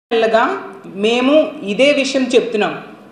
నెలలుగా మేము ఇదే విషయం చెప్తున్నాం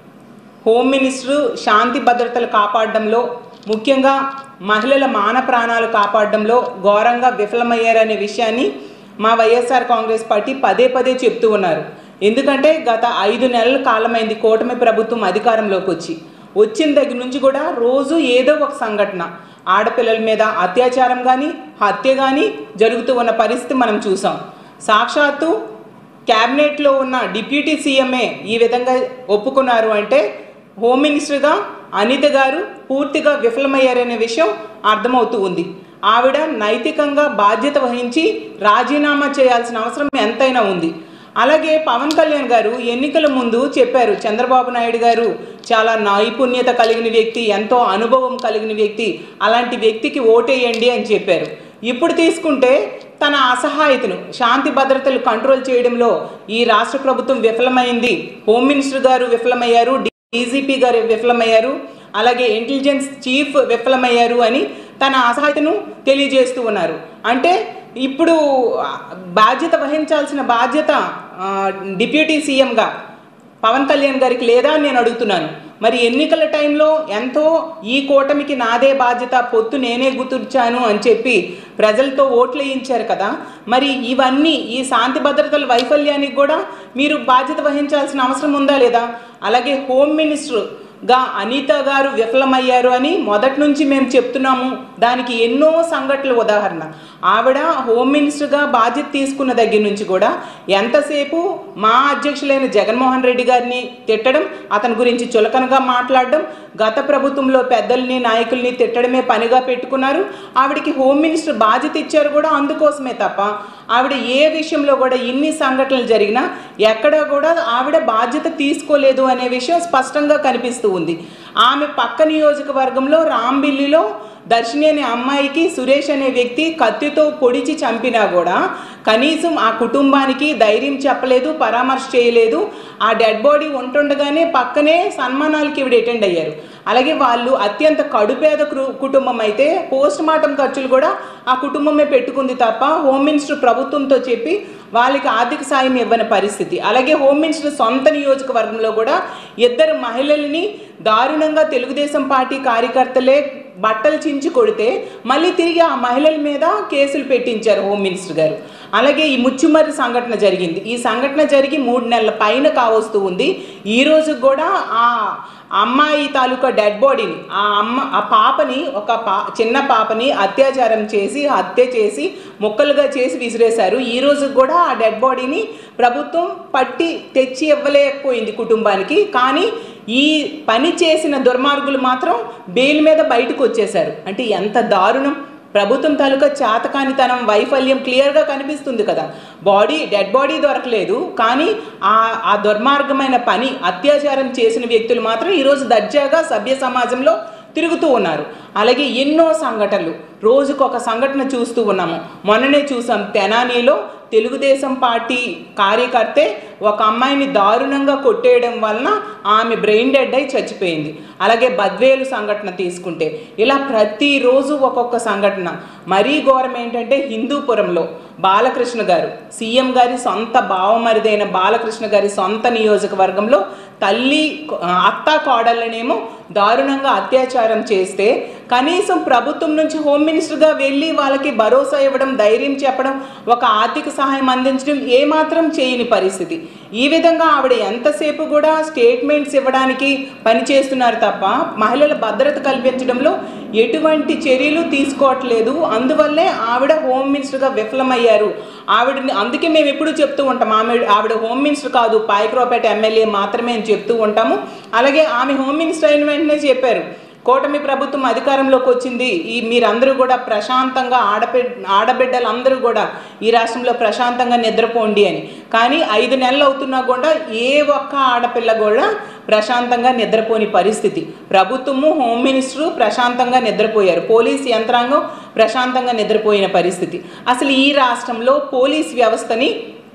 హోమ్ మినిస్టర్ శాంతి భద్రతలు కాపాడడంలో ముఖ్యంగా మహిళల మాన ప్రాణాలు కాపాడడంలో ఘోరంగా విఫలమయ్యారనే విషయాన్ని మా వైఎస్ఆర్ కాంగ్రెస్ పార్టీ పదే పదే చెప్తూ ఉన్నారు ఎందుకంటే గత ఐదు నెలల కాలమైంది కూటమి ప్రభుత్వం అధికారంలోకి వచ్చి వచ్చిన దగ్గర నుంచి కూడా రోజు ఏదో ఒక సంఘటన ఆడపిల్లల మీద అత్యాచారం కానీ హత్య కానీ జరుగుతూ ఉన్న పరిస్థితి మనం చూసాం సాక్షాత్తు క్యాబినెట్లో ఉన్న డిప్యూటీ సీఎంఏ ఈ విధంగా ఒప్పుకున్నారు అంటే హోమ్ మినిస్టర్గా అనిత గారు పూర్తిగా విఫలమయ్యారనే విషయం అర్థమవుతూ ఉంది ఆవిడ నైతికంగా బాధ్యత వహించి రాజీనామా చేయాల్సిన అవసరం ఎంతైనా ఉంది అలాగే పవన్ కళ్యాణ్ గారు ఎన్నికల ముందు చెప్పారు చంద్రబాబు నాయుడు గారు చాలా నైపుణ్యత కలిగిన వ్యక్తి ఎంతో అనుభవం కలిగిన వ్యక్తి అలాంటి వ్యక్తికి ఓటేయండి అని చెప్పారు ఇప్పుడు తీసుకుంటే తన అసహాయతను శాంతి భద్రతలు కంట్రోల్ చేయడంలో ఈ రాష్ట్ర ప్రభుత్వం విఫలమైంది హోమ్ మినిస్టర్ గారు విఫలమయ్యారు డీజీపీ గారు విఫలమయ్యారు అలాగే ఇంటెలిజెన్స్ చీఫ్ విఫలమయ్యారు అని తన అసహాయతను తెలియజేస్తూ ఉన్నారు అంటే ఇప్పుడు ఆ, బాధ్యత వహించాల్సిన బాధ్యత ఆ, డిప్యూటీ సీఎంగా పవన్ కళ్యాణ్ గారికి లేదా అని నేను అడుగుతున్నాను మరి ఎన్నికల టైంలో ఎంతో ఈ కూటమికి నాదే బాధ్యత పొత్తు నేనే గుర్తుర్చాను అని చెప్పి ప్రజలతో ఓట్లు వేయించారు కదా మరి ఇవన్నీ ఈ శాంతి భద్రతల వైఫల్యానికి కూడా మీరు బాధ్యత వహించాల్సిన అవసరం ఉందా లేదా అలాగే హోమ్ మినిస్టర్ గా అనిత గారు విఫలమయ్యారు అని మొదటి నుంచి మేము చెప్తున్నాము దానికి ఎన్నో సంఘటనలు ఉదాహరణ ఆవిడ హోమ్ మినిస్టర్గా బాధ్యత తీసుకున్న దగ్గర నుంచి కూడా ఎంతసేపు మా అధ్యక్షులైన జగన్మోహన్ రెడ్డి గారిని తిట్టడం అతని గురించి చులకనగా మాట్లాడడం గత ప్రభుత్వంలో పెద్దల్ని నాయకుల్ని తిట్టడమే పనిగా పెట్టుకున్నారు ఆవిడకి హోమ్ మినిస్టర్ బాధ్యత ఇచ్చారు కూడా అందుకోసమే తప్ప ఆవిడ ఏ విషయంలో కూడా ఇన్ని సంఘటనలు జరిగినా ఎక్కడ కూడా ఆవిడ బాధ్యత తీసుకోలేదు అనే విషయం స్పష్టంగా కనిపిస్తూ ఉంది ఆమె పక్క నియోజకవర్గంలో రాంబిల్లిలో దర్శిని అనే అమ్మాయికి సురేష్ అనే వ్యక్తి కత్తితో పొడిచి చంపినా కూడా కనీసం ఆ కుటుంబానికి ధైర్యం చెప్పలేదు పరామర్శ చేయలేదు ఆ డెడ్ బాడీ ఉంటుండగానే పక్కనే సన్మానాలకి ఇవిడ అటెండ్ అయ్యారు అలాగే వాళ్ళు అత్యంత కడుపేద కృ- కుటుంబం అయితే పోస్ట్ మార్టం ఖర్చులు కూడా ఆ కుటుంబమే పెట్టుకుంది తప్ప హోమ్ మినిస్టర్ ప్రభుత్వంతో చెప్పి వాళ్ళకి ఆర్థిక సాయం ఇవ్వని పరిస్థితి అలాగే హోమ్ మినిస్టర్ సొంత నియోజకవర్గంలో కూడా ఇద్దరు మహిళల్ని దారుణంగా తెలుగుదేశం పార్టీ కార్యకర్తలే బట్టలు చించి కొడితే మళ్ళీ తిరిగి ఆ మహిళల మీద కేసులు పెట్టించారు హోమ్ మినిస్టర్ గారు అలాగే ఈ ముచ్చుమర్రి సంఘటన జరిగింది ఈ సంఘటన జరిగి మూడు నెలల పైన కావస్తూ ఉంది ఈ రోజు కూడా ఆ అమ్మాయి తాలూకా డెడ్ బాడీని ఆ అమ్మ ఆ పాపని ఒక పా చిన్న పాపని అత్యాచారం చేసి హత్య చేసి ముక్కలుగా చేసి విసిరేశారు ఈ రోజు కూడా ఆ డెడ్ బాడీని ప్రభుత్వం పట్టి తెచ్చి ఇవ్వలేకపోయింది కుటుంబానికి కానీ ఈ పని చేసిన దుర్మార్గులు మాత్రం బెయిల్ మీద బయటకు వచ్చేశారు అంటే ఎంత దారుణం ప్రభుత్వం తాలూకా చేతకానితనం వైఫల్యం క్లియర్గా కనిపిస్తుంది కదా బాడీ డెడ్ బాడీ దొరకలేదు కానీ ఆ ఆ దుర్మార్గమైన పని అత్యాచారం చేసిన వ్యక్తులు మాత్రం ఈరోజు దర్జాగా సభ్య సమాజంలో తిరుగుతూ ఉన్నారు అలాగే ఎన్నో సంఘటనలు రోజుకు ఒక సంఘటన చూస్తూ ఉన్నాము మొన్ననే చూసాం తెనానీలో తెలుగుదేశం పార్టీ కార్యకర్తే ఒక అమ్మాయిని దారుణంగా కొట్టేయడం వలన ఆమె బ్రెయిన్ డెడ్ అయి చచ్చిపోయింది అలాగే బద్వేలు సంఘటన తీసుకుంటే ఇలా ప్రతిరోజు ఒక్కొక్క సంఘటన మరీ ఘోరం ఏంటంటే హిందూపురంలో బాలకృష్ణ గారు సీఎం గారి సొంత బావమరిదైన బాలకృష్ణ గారి సొంత నియోజకవర్గంలో తల్లి అత్త కోడళ్ళనేమో దారుణంగా అత్యాచారం చేస్తే కనీసం ప్రభుత్వం నుంచి హోమ్ మినిస్టర్గా వెళ్ళి వాళ్ళకి భరోసా ఇవ్వడం ధైర్యం చెప్పడం ఒక ఆర్థిక సహాయం అందించడం ఏమాత్రం చేయని పరిస్థితి ఈ విధంగా ఆవిడ ఎంతసేపు కూడా స్టేట్మెంట్స్ ఇవ్వడానికి పనిచేస్తున్నారు తప్ప మహిళల భద్రత కల్పించడంలో ఎటువంటి చర్యలు తీసుకోవట్లేదు అందువల్లే ఆవిడ హోమ్ మినిస్టర్గా విఫలమయ్యారు ఆవిడని అందుకే మేము ఎప్పుడు చెప్తూ ఉంటాం ఆమె ఆవిడ హోమ్ మినిస్టర్ కాదు పాయక్రోపేట ఎమ్మెల్యే మాత్రమే అని చెప్తూ ఉంటాము అలాగే ఆమె హోమ్ మినిస్టర్ అయిన వెంటనే చెప్పారు కూటమి ప్రభుత్వం అధికారంలోకి వచ్చింది ఈ మీరందరూ కూడా ప్రశాంతంగా ఆడబిడ్ ఆడబిడ్డలందరూ కూడా ఈ రాష్ట్రంలో ప్రశాంతంగా నిద్రపోండి అని కానీ ఐదు నెలలు అవుతున్నా కూడా ఏ ఒక్క ఆడపిల్ల కూడా ప్రశాంతంగా నిద్రపోని పరిస్థితి ప్రభుత్వము హోమ్ మినిస్టరు ప్రశాంతంగా నిద్రపోయారు పోలీస్ యంత్రాంగం ప్రశాంతంగా నిద్రపోయిన పరిస్థితి అసలు ఈ రాష్ట్రంలో పోలీస్ వ్యవస్థని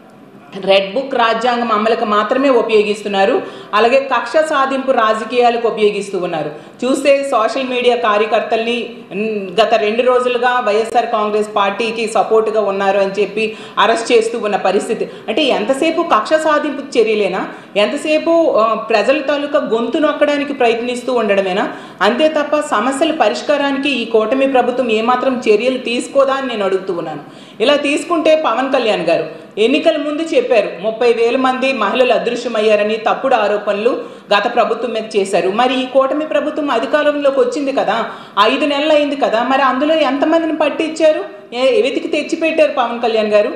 రెడ్ బుక్ రాజ్యాంగం అమలుకు మాత్రమే ఉపయోగిస్తున్నారు అలాగే కక్ష సాధింపు రాజకీయాలకు ఉపయోగిస్తూ ఉన్నారు చూస్తే సోషల్ మీడియా కార్యకర్తల్ని మ్, గత రెండు రోజులుగా వైఎస్ఆర్ కాంగ్రెస్ పార్టీకి సపోర్టుగా ఉన్నారు అని చెప్పి అరెస్ట్ చేస్తూ ఉన్న పరిస్థితి అంటే ఎంతసేపు కక్ష సాధింపు చర్యలేనా ఎంతసేపు ఆ, ప్రజల తాలూకా గొంతు నొక్కడానికి ప్రయత్నిస్తూ ఉండడమేనా అంతే తప్ప సమస్యల పరిష్కారానికి ఈ కూటమి ప్రభుత్వం ఏమాత్రం చర్యలు తీసుకోదా అని నేను అడుగుతూ ఉన్నాను ఇలా తీసుకుంటే పవన్ కళ్యాణ్ గారు ఎన్నికల ముందు చెప్పారు ముప్పై వేల మంది మహిళలు అదృశ్యమయ్యారని తప్పుడు ఆరోపణలు గత ప్రభుత్వం మీద చేశారు మరి ఈ కూటమి ప్రభుత్వం అధికారంలోకి వచ్చింది కదా ఐదు నెలలు అయింది కదా మరి అందులో ఎంతమందిని పట్టించారు ఏ- వెతికి తెచ్చిపెట్టారు పవన్ కళ్యాణ్ గారు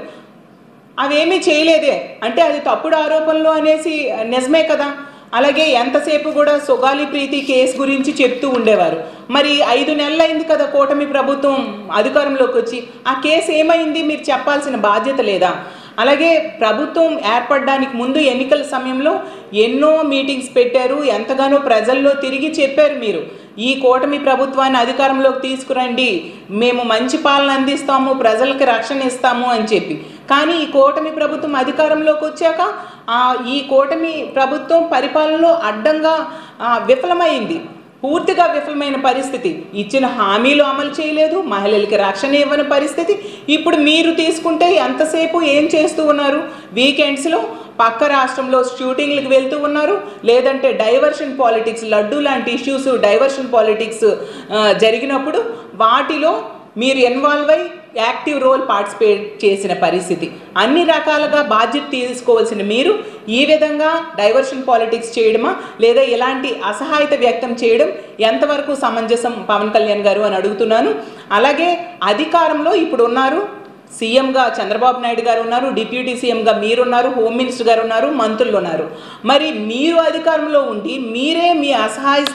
అవేమీ చేయలేదే అంటే అది తప్పుడు ఆరోపణలు అనేసి నిజమే కదా అలాగే ఎంతసేపు కూడా సుగాలి ప్రీతి కేసు గురించి చెప్తూ ఉండేవారు మరి ఐదు నెలలు అయింది కదా కూటమి ప్రభుత్వం అధికారంలోకి వచ్చి ఆ కేసు ఏమైంది మీరు చెప్పాల్సిన బాధ్యత లేదా అలాగే ప్రభుత్వం ఏర్పడడానికి ముందు ఎన్నికల సమయంలో ఎన్నో మీటింగ్స్ పెట్టారు ఎంతగానో ప్రజల్లో తిరిగి చెప్పారు మీరు ఈ కూటమి ప్రభుత్వాన్ని అధికారంలోకి తీసుకురండి మేము మంచి పాలన అందిస్తాము ప్రజలకు రక్షణ ఇస్తాము అని చెప్పి కానీ ఈ కూటమి ప్రభుత్వం అధికారంలోకి వచ్చాక ఆ, ఈ కూటమి ప్రభుత్వం పరిపాలనలో అడ్డంగా ఆ, విఫలమైంది పూర్తిగా విఫలమైన పరిస్థితి ఇచ్చిన హామీలు అమలు చేయలేదు మహిళలకి రక్షణ ఇవ్వని పరిస్థితి ఇప్పుడు మీరు తీసుకుంటే ఎంతసేపు ఏం చేస్తూ ఉన్నారు వీకెండ్స్లో పక్క రాష్ట్రంలో షూటింగ్లకు వెళ్తూ ఉన్నారు లేదంటే డైవర్షన్ పాలిటిక్స్ లడ్డు లాంటి ఇష్యూస్ డైవర్షన్ పాలిటిక్స్ జరిగినప్పుడు వాటిలో మీరు ఇన్వాల్వ్ అయి యాక్టివ్ రోల్ పార్టిసిపేట్ చేసిన పరిస్థితి అన్ని రకాలుగా బాధ్యత తీసుకోవాల్సిన మీరు ఈ విధంగా డైవర్షన్ పాలిటిక్స్ చేయడమా లేదా ఇలాంటి అసహాయత వ్యక్తం చేయడం ఎంతవరకు సమంజసం పవన్ కళ్యాణ్ గారు అని అడుగుతున్నాను అలాగే అధికారంలో ఇప్పుడు ఉన్నారు సీఎంగా చంద్రబాబు నాయుడు గారు ఉన్నారు డిప్యూటీ సీఎంగా మీరున్నారు హోమ్ మినిస్టర్ గారు ఉన్నారు మంత్రులు ఉన్నారు మరి మీరు అధికారంలో ఉండి మీరే మీ అసహాయ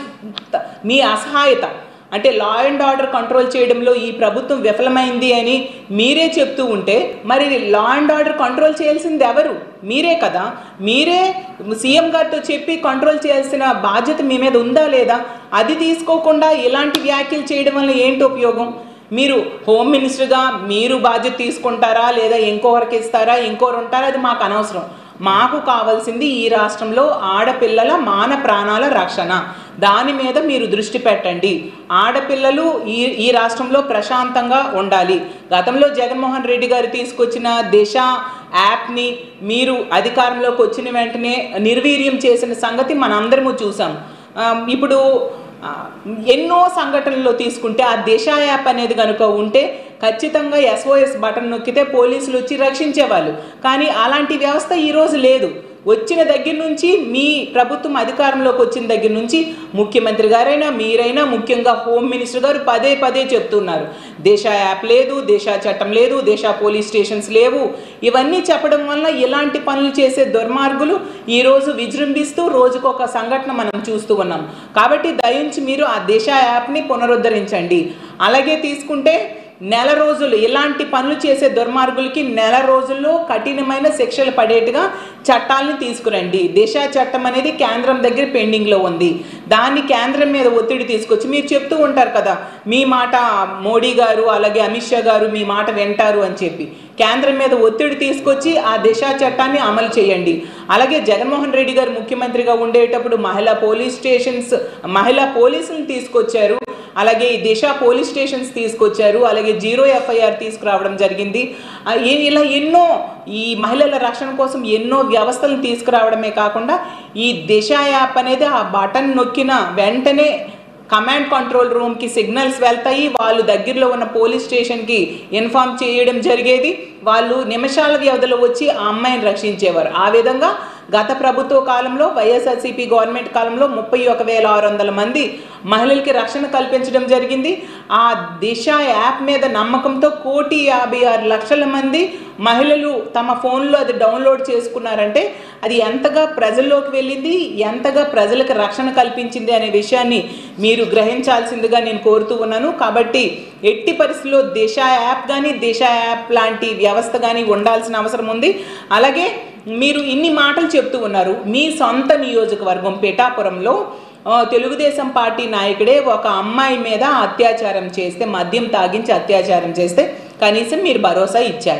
మీ అసహాయత అంటే లా అండ్ ఆర్డర్ కంట్రోల్ చేయడంలో ఈ ప్రభుత్వం విఫలమైంది అని మీరే చెప్తూ ఉంటే మరి లా అండ్ ఆర్డర్ కంట్రోల్ చేయాల్సింది ఎవరు మీరే కదా మీరే సీఎం గారితో చెప్పి కంట్రోల్ చేయాల్సిన బాధ్యత మీ మీద ఉందా లేదా అది తీసుకోకుండా ఇలాంటి వ్యాఖ్యలు చేయడం వల్ల ఏంటి ఉపయోగం మీరు హోమ్ మినిస్టర్గా మీరు బాధ్యత తీసుకుంటారా లేదా ఇంకొకరికి ఇస్తారా ఇంకొకరు ఉంటారా అది మాకు అనవసరం మాకు కావాల్సింది ఈ రాష్ట్రంలో ఆడపిల్లల మాన ప్రాణాల రక్షణ దాని మీద మీరు దృష్టి పెట్టండి ఆడపిల్లలు ఈ ఈ రాష్ట్రంలో ప్రశాంతంగా ఉండాలి గతంలో జగన్మోహన్ రెడ్డి గారు తీసుకొచ్చిన దిశ యాప్ని మీరు అధికారంలోకి వచ్చిన వెంటనే నిర్వీర్యం చేసిన సంగతి మనందరము చూసాం ఆ, ఇప్పుడు ఆ, ఎన్నో సంఘటనల్లో తీసుకుంటే ఆ దిశ యాప్ అనేది కనుక ఉంటే ఖచ్చితంగా ఎస్ఓఎస్ బటన్ నొక్కితే పోలీసులు వచ్చి రక్షించేవాళ్ళు కానీ అలాంటి వ్యవస్థ ఈరోజు లేదు వచ్చిన దగ్గర నుంచి మీ ప్రభుత్వం అధికారంలోకి వచ్చిన దగ్గర నుంచి ముఖ్యమంత్రి గారైనా మీరైనా ముఖ్యంగా హోమ్ మినిస్టర్ గారు పదే పదే చెప్తున్నారు దేశ యాప్ లేదు దేశ చట్టం లేదు దేశ పోలీస్ స్టేషన్స్ లేవు ఇవన్నీ చెప్పడం వల్ల ఇలాంటి పనులు చేసే దుర్మార్గులు ఈరోజు విజృంభిస్తూ రోజుకొక సంఘటన మనం చూస్తూ ఉన్నాం కాబట్టి దయించి మీరు ఆ దేశ యాప్ని పునరుద్ధరించండి అలాగే తీసుకుంటే నెల రోజులు ఇలాంటి పనులు చేసే దుర్మార్గులకి నెల రోజుల్లో కఠినమైన శిక్షలు పడేట్టుగా చట్టాలను తీసుకురండి దిశ చట్టం అనేది కేంద్రం దగ్గర పెండింగ్లో ఉంది దాన్ని కేంద్రం మీద ఒత్తిడి తీసుకొచ్చి మీరు చెప్తూ ఉంటారు కదా మీ మాట మోడీ గారు అలాగే అమిత్ షా గారు మీ మాట వింటారు అని చెప్పి కేంద్రం మీద ఒత్తిడి తీసుకొచ్చి ఆ దిశ చట్టాన్ని అమలు చేయండి అలాగే జగన్మోహన్ రెడ్డి గారు ముఖ్యమంత్రిగా ఉండేటప్పుడు మహిళా పోలీస్ స్టేషన్స్ మహిళా పోలీసులను తీసుకొచ్చారు అలాగే ఈ దిశ పోలీస్ స్టేషన్స్ తీసుకొచ్చారు అలాగే జీరో ఎఫ్ఐఆర్ తీసుకురావడం జరిగింది ఆ, ఈ- ఇలా ఎన్నో ఈ మహిళల రక్షణ కోసం ఎన్నో వ్యవస్థలను తీసుకురావడమే కాకుండా ఈ దిశ యాప్ అనేది ఆ బటన్ నొక్కిన వెంటనే కమాండ్ కంట్రోల్ రూమ్కి సిగ్నల్స్ వెళ్తాయి వాళ్ళు దగ్గరలో ఉన్న పోలీస్ స్టేషన్కి ఇన్ఫామ్ చేయడం జరిగేది వాళ్ళు నిమిషాల వ్యవధిలో వచ్చి ఆ అమ్మాయిని రక్షించేవారు ఆ విధంగా గత ప్రభుత్వ కాలంలో వైఎస్ఆర్సీపీ గవర్నమెంట్ కాలంలో ముప్పై ఒక వేల ఆరు వందల మంది మహిళలకి రక్షణ కల్పించడం జరిగింది ఆ దిశ యాప్ మీద నమ్మకంతో కోటి యాభై ఆరు లక్షల మంది మహిళలు తమ ఫోన్లో అది డౌన్లోడ్ చేసుకున్నారంటే అది ఎంతగా ప్రజల్లోకి వెళ్ళింది ఎంతగా ప్రజలకు రక్షణ కల్పించింది అనే విషయాన్ని మీరు గ్రహించాల్సిందిగా నేను కోరుతూ ఉన్నాను కాబట్టి ఎట్టి పరిస్థితుల్లో దిశ యాప్ కానీ దిశ యాప్ లాంటి వ్యవస్థ కానీ ఉండాల్సిన అవసరం ఉంది అలాగే మీరు ఇన్ని మాటలు చెప్తూ ఉన్నారు మీ సొంత నియోజకవర్గం పిఠాపురంలో ఆ, తెలుగుదేశం పార్టీ నాయకుడే ఒక అమ్మాయి మీద అత్యాచారం చేస్తే మద్యం తాగించి అత్యాచారం చేస్తే కనీసం మీరు భరోసా ఇచ్చారా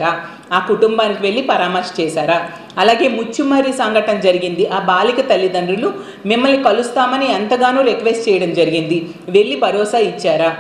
ఆ కుటుంబానికి వెళ్ళి పరామర్శ చేశారా అలాగే ముచ్చుమర్రి సంఘటన జరిగింది ఆ బాలిక తల్లిదండ్రులు మిమ్మల్ని కలుస్తామని ఎంతగానో రిక్వెస్ట్ చేయడం జరిగింది వెళ్ళి భరోసా ఇచ్చారా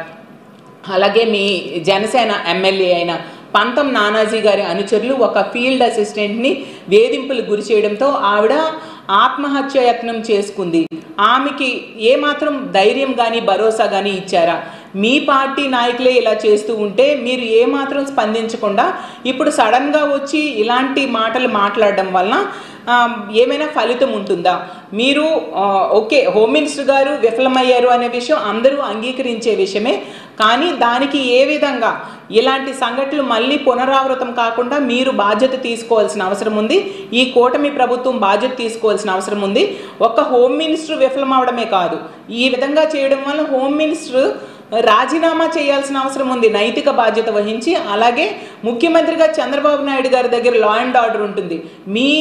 అలాగే మీ జనసేన ఎమ్మెల్యే అయిన పంతం నానాజీ గారి అనుచరులు ఒక ఫీల్డ్ అసిస్టెంట్ని వేధింపులు గురి చేయడంతో ఆవిడ ఆత్మహత్య యత్నం చేసుకుంది ఆమెకి ఏమాత్రం ధైర్యం కానీ భరోసా కానీ ఇచ్చారా మీ పార్టీ నాయకులే ఇలా చేస్తూ ఉంటే మీరు ఏమాత్రం స్పందించకుండా ఇప్పుడు సడన్గా వచ్చి ఇలాంటి మాటలు మాట్లాడడం వలన ఆ, ఏమైనా ఫలితం ఉంటుందా మీరు ఆ, ఓకే హోమ్ మినిస్టర్ గారు విఫలమయ్యారు అనే విషయం అందరూ అంగీకరించే విషయమే కానీ దానికి ఏ విధంగా ఇలాంటి సంఘటనలు మళ్ళీ పునరావృతం కాకుండా మీరు బాధ్యత తీసుకోవాల్సిన అవసరం ఉంది ఈ కూటమి ప్రభుత్వం బాధ్యత తీసుకోవాల్సిన అవసరం ఉంది ఒక్క హోమ్ మినిస్టర్ విఫలం అవడమే కాదు ఈ విధంగా చేయడం వల్ల హోమ్ మినిస్టర్ రాజీనామా చేయాల్సిన అవసరం ఉంది నైతిక బాధ్యత వహించి అలాగే ముఖ్యమంత్రిగా చంద్రబాబు నాయుడు గారి దగ్గర లా అండ్ ఆర్డర్ ఉంటుంది మీ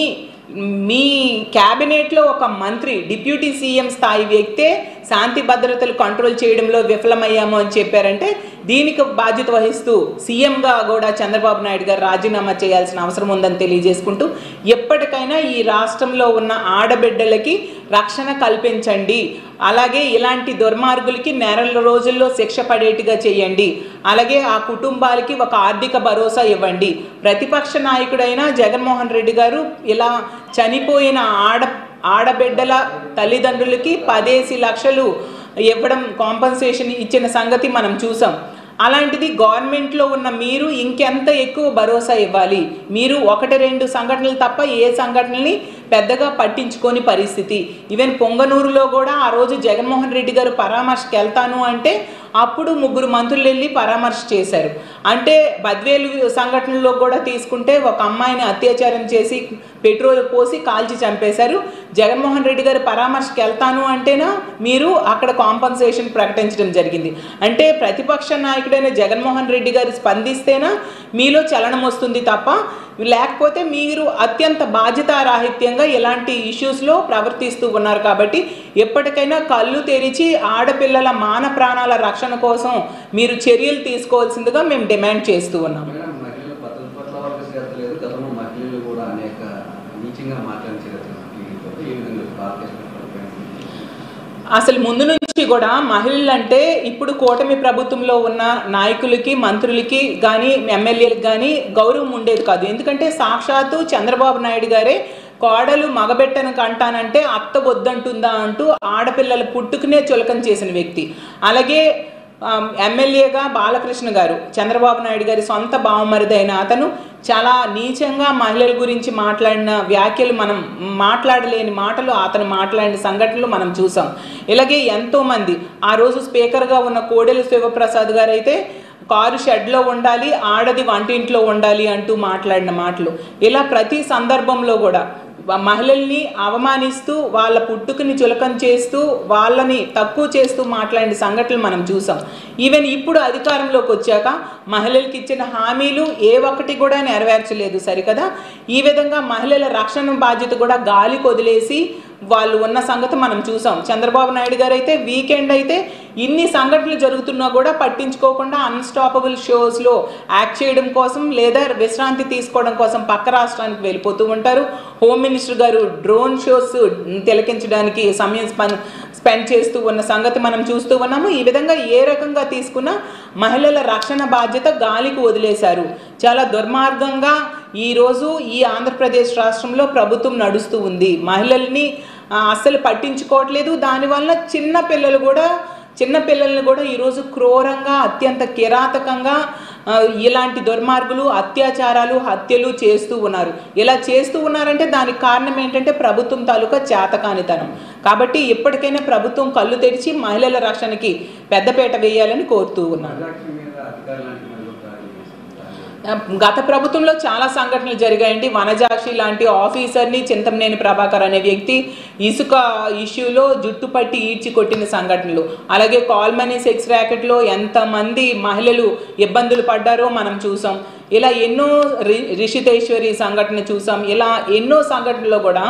మీ క్యాబినెట్లో ఒక మంత్రి డిప్యూటీ సీఎం స్థాయి వ్యక్తే శాంతి భద్రతలు కంట్రోల్ చేయడంలో విఫలమయ్యాము అని చెప్పారంటే దీనికి బాధ్యత వహిస్తూ సీఎంగా కూడా చంద్రబాబు నాయుడు గారు రాజీనామా చేయాల్సిన అవసరం ఉందని తెలియజేసుకుంటూ ఎప్పటికైనా ఈ రాష్ట్రంలో ఉన్న ఆడబిడ్డలకి రక్షణ కల్పించండి అలాగే ఇలాంటి దుర్మార్గులకి నెల రోజుల్లో శిక్ష పడేట్టుగా చేయండి అలాగే ఆ కుటుంబాలకి ఒక ఆర్థిక భరోసా ఇవ్వండి ప్రతిపక్ష నాయకుడైన జగన్మోహన్ రెడ్డి గారు ఇలా చనిపోయిన ఆడ ఆడబిడ్డల తల్లిదండ్రులకి పదేసి లక్షలు ఇవ్వడం కాంపన్సేషన్ ఇచ్చిన సంగతి మనం చూసాం అలాంటిది గవర్నమెంట్లో ఉన్న మీరు ఇంకెంత ఎక్కువ భరోసా ఇవ్వాలి మీరు ఒకటి రెండు సంఘటనలు తప్ప ఏ సంఘటనల్ని పెద్దగా పట్టించుకోని పరిస్థితి ఈవెన్ పొంగనూరులో కూడా ఆ రోజు జగన్మోహన్ రెడ్డి గారు పరామర్శకి వెళ్తాను అంటే అప్పుడు ముగ్గురు మంత్రులు వెళ్ళి పరామర్శ చేశారు అంటే బద్వేలు సంఘటనలో కూడా తీసుకుంటే ఒక అమ్మాయిని అత్యాచారం చేసి పెట్రోల్ పోసి కాల్చి చంపేశారు జగన్మోహన్ రెడ్డి గారు పరామర్శకి వెళ్తాను అంటేనా మీరు అక్కడ కాంపన్సేషన్ ప్రకటించడం జరిగింది అంటే ప్రతిపక్ష నాయకుడైన జగన్మోహన్ రెడ్డి గారు స్పందిస్తేనా మీలో చలనం వస్తుంది తప్ప లేకపోతే మీరు అత్యంత బాధ్యతారాహిత్యంగా ఇలాంటి ఇష్యూస్లో ప్రవర్తిస్తూ ఉన్నారు కాబట్టి ఎప్పటికైనా కళ్ళు తెరిచి ఆడపిల్లల మాన ప్రాణాల రక్షణ కోసం మీరు చర్యలు తీసుకోవాల్సిందిగా మేము డిమాండ్ చేస్తూ ఉన్నాం మేడం మహిళల భద్రత పట్ల వాళ్ళకి శ్రద్ధ లేదు గతంలో మహిళలు కూడా అనేక నీచంగా మాట్లాడిన చరిత్ర టీవీతో ఈ విధంగా భారతదేశం అసలు ముందు నుంచి కూడా మహిళలు అంటే ఇప్పుడు కూటమి ప్రభుత్వంలో ఉన్న నాయకులకి మంత్రులకి కానీ ఎమ్మెల్యేలకు కానీ గౌరవం ఉండేది కాదు ఎందుకంటే సాక్షాత్తు చంద్రబాబు నాయుడు గారే కోడలు మగబెట్టను కంటానంటే అత్త వద్దంటుందా అంటూ ఆడపిల్లల పుట్టుకునే చులకం చేసిన వ్యక్తి అలాగే ఆ, ఎమ్మెల్యేగా బాలకృష్ణ గారు చంద్రబాబు నాయుడు గారి సొంత బావమరిదైన అతను చాలా నీచంగా మహిళల గురించి మాట్లాడిన వ్యాఖ్యలు మనం మాట్లాడలేని మాటలు అతను మాట్లాడిన సంఘటనలు మనం చూసాం ఇలాగే ఎంతోమంది ఆ రోజు స్పీకర్గా ఉన్న కోడెల శివప్రసాద్ గారు అయితే కారు షెడ్లో ఉండాలి ఆడది వంటింట్లో ఉండాలి అంటూ మాట్లాడిన మాటలు ఇలా ప్రతి సందర్భంలో కూడా వ- మహిళల్ని అవమానిస్తూ వాళ్ళ పుట్టుకని చులకం చేస్తూ వాళ్ళని తక్కువ చేస్తూ మాట్లాడిన సంఘటనలు మనం చూసాం ఈవెన్ ఇప్పుడు అధికారంలోకి వచ్చాక మహిళలకు ఇచ్చిన హామీలు ఏ ఒక్కటి కూడా నెరవేర్చలేదు సరికదా ఈ విధంగా మహిళల రక్షణ బాధ్యత కూడా గాలికి వదిలేసి వాళ్ళు ఉన్న సంగతి మనం చూసాం చంద్రబాబు నాయుడు గారు అయితే వీకెండ్ అయితే ఇన్ని సంఘటనలు జరుగుతున్నా కూడా పట్టించుకోకుండా అన్స్టాపబుల్ షోస్లో యాక్ట్ చేయడం కోసం లేదా విశ్రాంతి తీసుకోవడం కోసం పక్క రాష్ట్రానికి వెళ్ళిపోతూ ఉంటారు హోమ్ మినిస్టర్ గారు డ్రోన్ షోస్ తిలకించడానికి సమయం స్పన్ స్పెండ్ చేస్తూ ఉన్న సంగతి మనం చూస్తూ ఉన్నాము ఈ విధంగా ఏ రకంగా తీసుకున్నా మహిళల రక్షణ బాధ్యత గాలికి వదిలేశారు చాలా దుర్మార్గంగా ఈరోజు ఈ ఆంధ్రప్రదేశ్ రాష్ట్రంలో ప్రభుత్వం నడుస్తూ ఉంది మహిళల్ని ఆ, అస్సలు పట్టించుకోవట్లేదు దానివల్ల చిన్న పిల్లలు కూడా చిన్న పిల్లల్ని కూడా ఈరోజు క్రూరంగా అత్యంత కిరాతకంగా ఆ, ఇలాంటి దుర్మార్గులు అత్యాచారాలు హత్యలు చేస్తూ ఉన్నారు ఇలా చేస్తూ ఉన్నారంటే దానికి కారణం ఏంటంటే ప్రభుత్వం తాలూకా చేతకానితనం కాబట్టి ఎప్పటికైనా ప్రభుత్వం కళ్ళు తెరిచి మహిళల రక్షణకి పెద్దపీట వేయాలని కోరుతూ ఉన్నాను ప్రజాక్షి మీద అధికారులు లాంటి మహిళలు దాడి చేశారు. గత ప్రభుత్వంలో చాలా సంఘటనలు జరిగాయండి వనజాక్షి లాంటి ఆఫీసర్ని చింతమనేని ప్రభాకర్ అనే వ్యక్తి ఇసుక ఇష్యూలో జుట్టు పట్టి ఈడ్చి కొట్టిన సంఘటనలు అలాగే కాల్ మనీ సెక్స్ ర్యాకెట్లో ఎంతమంది మహిళలు ఇబ్బందులు పడ్డారో మనం చూసాం ఇలా ఎన్నో రి రిషితేశ్వరి సంఘటన చూసాం ఇలా ఎన్నో సంఘటనలో కూడా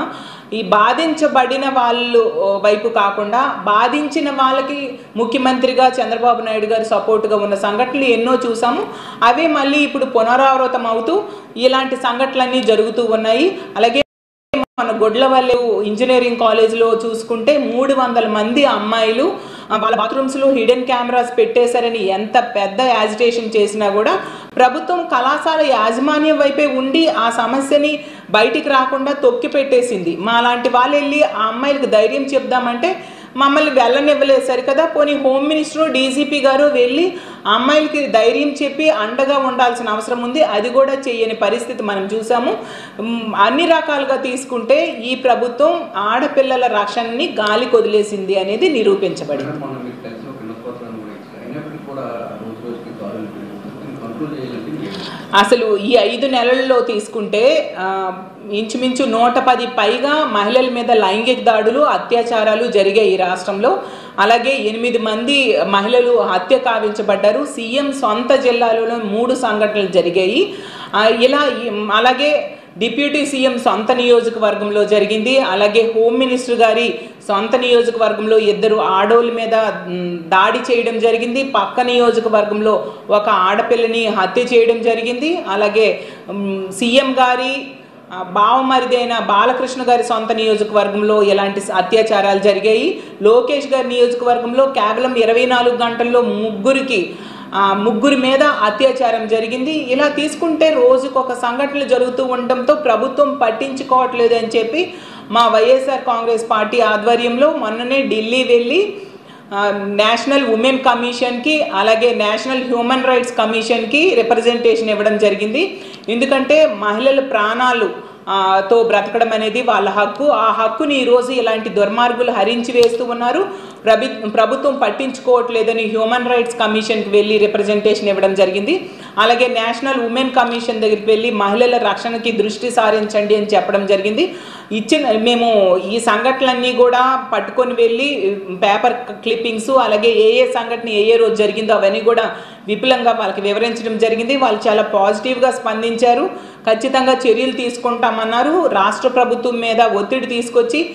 ఈ బాధించబడిన వాళ్ళు ఓ, వైపు కాకుండా బాధించిన వాళ్ళకి ముఖ్యమంత్రిగా చంద్రబాబు నాయుడు గారు సపోర్ట్గా ఉన్న సంఘటనలు ఎన్నో చూసాము అవే మళ్ళీ ఇప్పుడు పునరావృతం అవుతూ ఇలాంటి సంఘటనలన్నీ జరుగుతూ ఉన్నాయి అలాగే మన గొడ్లవల్లి ఇంజనీరింగ్ కాలేజ్లో చూసుకుంటే మూడు వందల మంది అమ్మాయిలు ఆ, వాళ్ళ బాత్రూమ్స్లో హిడెన్ కెమెరాస్ పెట్టేశారని ఎంత పెద్ద యాజిటేషన్ చేసినా కూడా ప్రభుత్వం కళాశాల యాజమాన్యం వైపే ఉండి ఆ సమస్యని బయటికి రాకుండా తొక్కి పెట్టేసింది మా లాంటి వాళ్ళు వెళ్ళి ఆ అమ్మాయిలకు ధైర్యం చెప్దామంటే మమ్మల్ని వెళ్ళనివ్వలేదు సరి కదా పోనీ హోమ్ మినిస్టర్ డీజీపీ గారు వెళ్ళి ఆ అమ్మాయిలకి ధైర్యం చెప్పి అండగా ఉండాల్సిన అవసరం ఉంది అది కూడా చేయని పరిస్థితి మనం చూసాము మ్, అన్ని రకాలుగా తీసుకుంటే ఈ ప్రభుత్వం ఆడపిల్లల రక్షణని గాలి కొదిలేసింది అనేది నిరూపించబడింది మొన్న మీకు తెలిసి ఒక వినోత్పత్రాన్ని కూడా ఇచ్చారు అయినప్పటికీ కూడా రోజు రోజుకి దాడులు పెరుగుతుంది దీన్ని కంట్రోల్ చేయాలంటే మీరు అసలు ఈ ఐదు నెలల్లో తీసుకుంటే ఆ, ఇంచుమించు నూట పది పైగా మహిళల మీద లైంగిక దాడులు అత్యాచారాలు జరిగాయి ఈ రాష్ట్రంలో అలాగే ఎనిమిది మంది మహిళలు హత్య కావించబడ్డారు సీఎం సొంత జిల్లాలోనే మూడు సంఘటనలు జరిగాయి ఆ, ఇలా ఈ- అలాగే డిప్యూటీ సీఎం సొంత నియోజకవర్గంలో జరిగింది అలాగే హోమ్ మినిస్టర్ గారి సొంత నియోజకవర్గంలో ఇద్దరు ఆడోళ్ళ మీద మ్, దాడి చేయడం జరిగింది పక్క నియోజకవర్గంలో ఒక ఆడపిల్లని హత్య చేయడం జరిగింది అలాగే మ్, సీఎం గారి ఆ, బావమరిది అయిన బాలకృష్ణ గారి సొంత నియోజకవర్గంలో ఎలాంటి అత్యాచారాలు జరిగాయి లోకేష్ గారి నియోజకవర్గంలో కేవలం ఇరవై నాలుగు గంటల్లో ముగ్గురికి ఆ, ముగ్గురి మీద అత్యాచారం జరిగింది ఇలా తీసుకుంటే రోజుకు ఒక సంఘటనలు జరుగుతూ ఉండటంతో ప్రభుత్వం పట్టించుకోవట్లేదు అని చెప్పి మా వైఎస్ఆర్ కాంగ్రెస్ పార్టీ ఆధ్వర్యంలో మొన్ననే ఢిల్లీ వెళ్ళి ఆ, నేషనల్ ఉమెన్ కమిషన్కి అలాగే నేషనల్ హ్యూమన్ రైట్స్ కమిషన్కి రిప్రజెంటేషన్ ఇవ్వడం జరిగింది ఎందుకంటే మహిళల ప్రాణాలు ఆ, తో బ్రతకడం అనేది వాళ్ళ హక్కు ఆ హక్కుని ఈరోజు ఇలాంటి దుర్మార్గులు హరించి వేస్తూ ఉన్నారు ప్రభు ప్రభుత్వం పట్టించుకోవట్లేదని హ్యూమన్ రైట్స్ కమిషన్కి వెళ్ళి రిప్రజెంటేషన్ ఇవ్వడం జరిగింది అలాగే నేషనల్ ఉమెన్ కమిషన్ దగ్గరికి వెళ్ళి మహిళల రక్షణకి దృష్టి సారించండి అని చెప్పడం జరిగింది ఇచ్చిన మేము ఈ సంఘటనలన్నీ కూడా పట్టుకొని వెళ్ళి పేపర్ క్లిప్పింగ్స్ అలాగే ఏ ఏ సంఘటన ఏ ఏ రోజు జరిగిందో అవన్నీ కూడా విపులంగా వాళ్ళకి వివరించడం జరిగింది వాళ్ళు చాలా పాజిటివ్గా స్పందించారు ఖచ్చితంగా చర్యలు తీసుకుంటామన్నారు రాష్ట్ర ప్రభుత్వం మీద ఒత్తిడి తీసుకొచ్చి